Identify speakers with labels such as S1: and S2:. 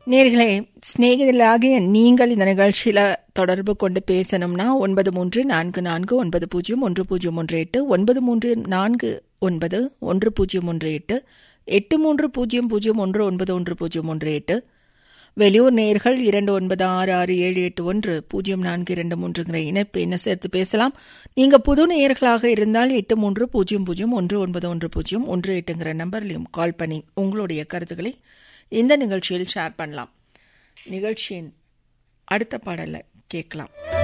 S1: நேர்களே சிநேகிதர்களாகிய நீங்கள் இந்த நிகழ்ச்சியில் தொடர்பு கொண்டு பேசணும்னா ஒன்பது மூன்று நான்கு நான்கு ஒன்பது பூஜ்ஜியம் ஒன்று பூஜ்ஜியம் ஒன்று எட்டு ஒன்பது மூன்று நான்கு ஒன்பது ஒன்று பூஜ்ஜியம் ஒன்று எட்டு எட்டு மூன்று பூஜ்ஜியம் பூஜ்ஜியம் ஒன்று ஒன்பது ஒன்று பூஜ்ஜியம் ஒன்று எட்டு வெளியூர் நேர்கள் இரண்டு ஒன்பது ஆறு ஆறு ஏழு எட்டு ஒன்று பூஜ்ஜியம் நான்கு இரண்டு மூன்றுங்கிற இணைப்பு என்ன சேர்த்து பேசலாம் நீங்க புது நேயர்களாக இருந்தால் எட்டு மூன்று பூஜ்ஜியம் பூஜ்ஜியம் ஒன்று ஒன்பது ஒன்று பூஜ்ஜியம் ஒன்று எட்டுங்கிற நம்பர்லையும் கால் பண்ணி உங்களுடைய கருத்துக்களை இந்த நிகழ்ச்சியில் ஷேர் பண்ணலாம் நிகழ்ச்சியின் அடுத்த பாடலை கேட்கலாம்